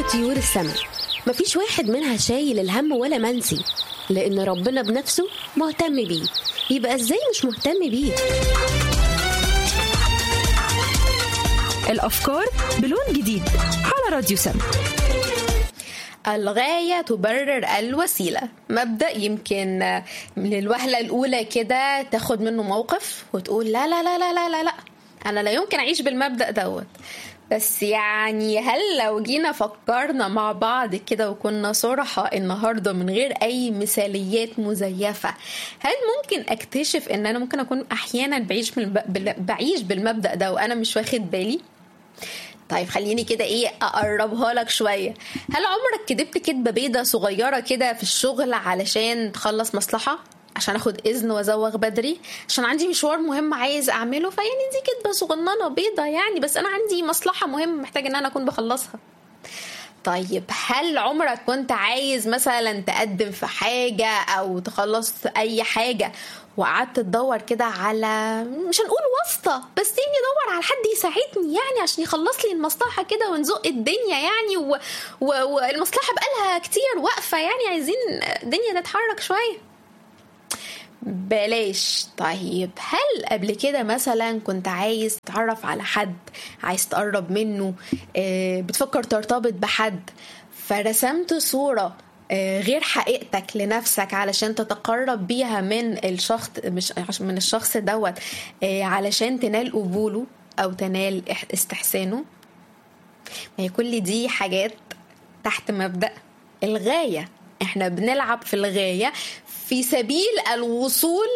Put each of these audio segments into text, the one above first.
طيور السماء مفيش واحد منها شايل الهم ولا منسي لأن ربنا بنفسه مهتم بيه يبقى ازاي مش مهتم بيه الأفكار بلون جديد على راديو سم الغاية تبرر الوسيلة مبدأ يمكن للوهلة الأولى كده تاخد منه موقف وتقول لا لا لا لا لا لا, لا. أنا لا يمكن أعيش بالمبدأ دوت بس يعني هل لو جينا فكرنا مع بعض كده وكنا صراحة النهاردة من غير أي مثاليات مزيفة هل ممكن أكتشف إن أنا ممكن أكون أحيانا بعيش, بالب... بعيش بالمبدأ ده وأنا مش واخد بالي؟ طيب خليني كده ايه اقربها لك شويه هل عمرك كدبت كدبه بيضه صغيره كده في الشغل علشان تخلص مصلحه عشان اخد اذن وازوغ بدري عشان عندي مشوار مهم عايز اعمله فيعني دي كدبه صغننه بيضه يعني بس انا عندي مصلحه مهمه محتاج ان انا اكون بخلصها طيب هل عمرك كنت عايز مثلا تقدم في حاجة أو تخلص أي حاجة وقعدت تدور كده على مش هنقول واسطة بس يعني دور على حد يساعدني يعني عشان يخلص لي المصلحة كده ونزق الدنيا يعني و... و... والمصلحة بقالها كتير واقفة يعني عايزين الدنيا تتحرك شوية بلاش طيب هل قبل كده مثلا كنت عايز تتعرف على حد عايز تقرب منه بتفكر ترتبط بحد فرسمت صورة غير حقيقتك لنفسك علشان تتقرب بيها من الشخص مش من الشخص دوت علشان تنال قبوله او تنال استحسانه ما هي كل دي حاجات تحت مبدأ الغاية احنا بنلعب في الغاية في سبيل الوصول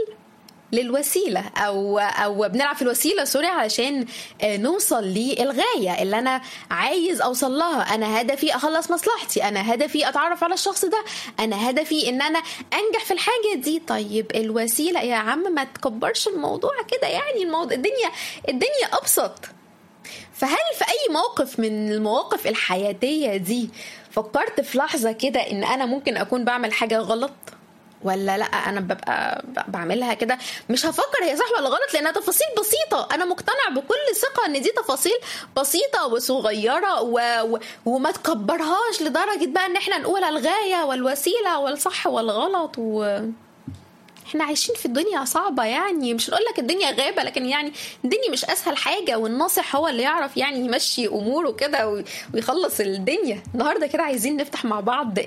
للوسيلة أو أو بنلعب في الوسيلة سوري علشان نوصل للغاية اللي أنا عايز أوصل لها أنا هدفي أخلص مصلحتي أنا هدفي أتعرف على الشخص ده أنا هدفي إن أنا أنجح في الحاجة دي طيب الوسيلة يا عم ما تكبرش الموضوع كده يعني الموضوع الدنيا الدنيا أبسط فهل في أي موقف من المواقف الحياتية دي فكرت في لحظة كده إن أنا ممكن أكون بعمل حاجة غلط؟ ولا لا انا ببقى بعملها كده مش هفكر هي صح ولا غلط لانها تفاصيل بسيطه انا مقتنع بكل ثقه ان دي تفاصيل بسيطه وصغيره و... و... وما تكبرهاش لدرجه بقى ان احنا نقول الغايه والوسيله والصح والغلط و... احنا عايشين في الدنيا صعبة يعني مش هنقول لك الدنيا غابة لكن يعني الدنيا مش أسهل حاجة والناصح هو اللي يعرف يعني يمشي أموره كده ويخلص الدنيا النهاردة كده عايزين نفتح مع بعض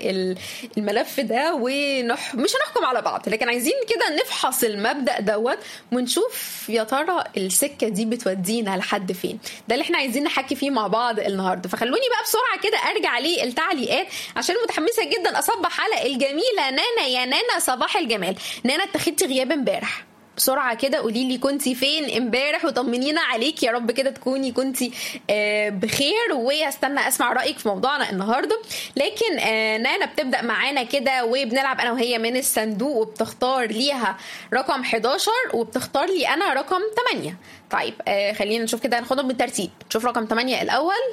الملف ده ونح مش هنحكم على بعض لكن عايزين كده نفحص المبدأ دوت ونشوف يا ترى السكة دي بتودينا لحد فين ده اللي احنا عايزين نحكي فيه مع بعض النهاردة فخلوني بقى بسرعة كده أرجع للتعليقات عشان متحمسة جدا أصبح على الجميلة نانا يا نانا صباح الجمال نانا اتخذتي غياب امبارح بسرعة كده قولي لي كنتي فين امبارح وطمنينا عليك يا رب كده تكوني كنتي آه بخير وهستنى اسمع رأيك في موضوعنا النهاردة لكن آه نانا بتبدأ معانا كده وبنلعب انا وهي من الصندوق وبتختار ليها رقم 11 وبتختار لي انا رقم 8 طيب آه خلينا نشوف كده ناخدهم بالترتيب نشوف رقم 8 الاول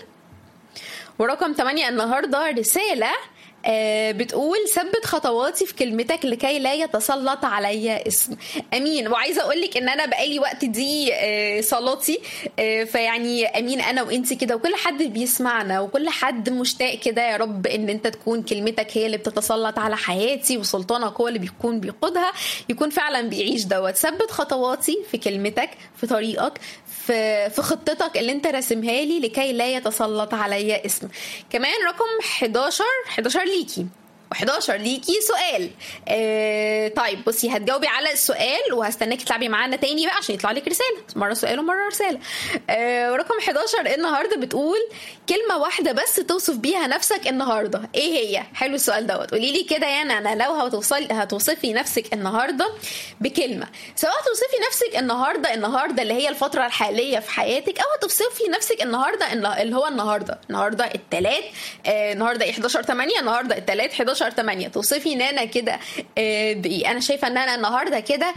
ورقم 8 النهارده رسالة آه بتقول ثبت خطواتي في كلمتك لكي لا يتسلط عليا اسم امين وعايزه اقول لك ان انا بقالي وقت دي آه صلاتي آه فيعني امين انا وانت كده وكل حد بيسمعنا وكل حد مشتاق كده يا رب ان انت تكون كلمتك هي اللي بتتسلط على حياتي وسلطانك هو اللي بيكون بيقودها يكون فعلا بيعيش دوت ثبت خطواتي في كلمتك في طريقك في في خطتك اللي انت راسمها لي لكي لا يتسلط عليا اسم كمان رقم 11 11 ليكي و11 ليكي سؤال آه طيب بصي هتجاوبي على السؤال وهستناكي تلعبي معانا تاني بقى عشان يطلع لك رساله مره سؤال ومره رساله آه رقم 11 النهارده بتقول كلمه واحده بس توصف بيها نفسك النهارده ايه هي حلو السؤال دوت قولي لي كده يا انا لو هتوصلي هتوصفي نفسك النهارده بكلمه سواء توصفي نفسك النهارده النهارده اللي هي الفتره الحاليه في حياتك او هتوصفي نفسك النهارده اللي هو النهارده النهارده الثلاث آه النهارده 11 8 النهارده الثلاث 11 11 8 توصفي نانا كده بايه انا شايفه ان انا النهارده كده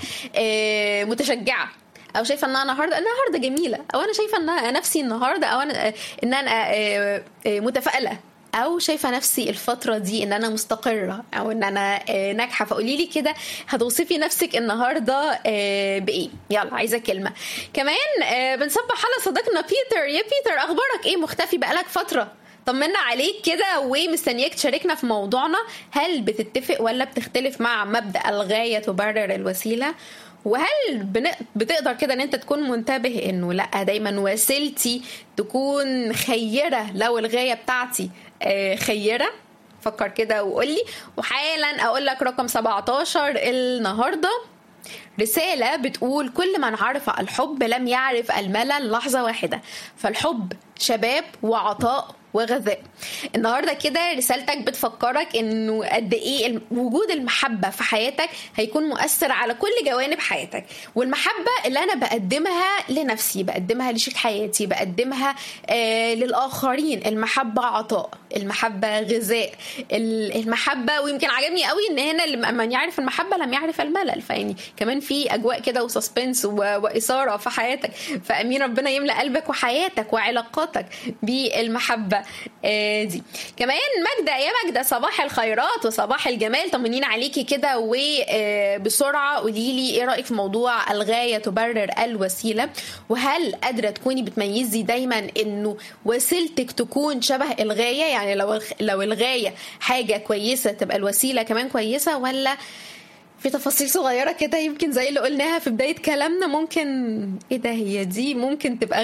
متشجعه او شايفه ان انا النهارده النهارده جميله او انا شايفه ان انا نفسي النهارده او انا ان انا متفائله او شايفه نفسي الفتره دي ان انا مستقره او ان انا ناجحه فقولي لي كده هتوصفي نفسك النهارده بايه يلا عايزه كلمه كمان بنصبح على صديقنا بيتر يا بيتر اخبارك ايه مختفي بقالك فتره طمنا عليك كده ومستنياك تشاركنا في موضوعنا هل بتتفق ولا بتختلف مع مبدا الغايه تبرر الوسيله وهل بن... بتقدر كده ان انت تكون منتبه انه لا دايما وسيلتي تكون خيره لو الغايه بتاعتي آه، خيره فكر كده وقول لي وحالا اقول لك رقم 17 النهارده رسالة بتقول كل من عرف الحب لم يعرف الملل لحظة واحدة فالحب شباب وعطاء وغذاء النهارده كده رسالتك بتفكرك انه قد ايه الم- وجود المحبه في حياتك هيكون مؤثر على كل جوانب حياتك والمحبه اللي انا بقدمها لنفسي بقدمها لشريك حياتي بقدمها آه للاخرين المحبه عطاء المحبه غذاء ال- المحبه ويمكن عجبني قوي ان هنا اللي من يعرف المحبه لم يعرف الملل فيعني كمان في اجواء كده وسسبنس و- واثاره في حياتك فامين ربنا يملا قلبك وحياتك وعلاقاتك بالمحبه آه، دي كمان ماجدة يا ماجدة صباح الخيرات وصباح الجمال طمنين عليكي كده وبسرعة قولي لي ايه رأيك في موضوع الغاية تبرر الوسيلة وهل قادرة تكوني بتميزي دايما انه وسيلتك تكون شبه الغاية يعني لو لو الغاية حاجة كويسة تبقى الوسيلة كمان كويسة ولا في تفاصيل صغيرة كده يمكن زي اللي قلناها في بداية كلامنا ممكن ايه ده هي دي ممكن تبقى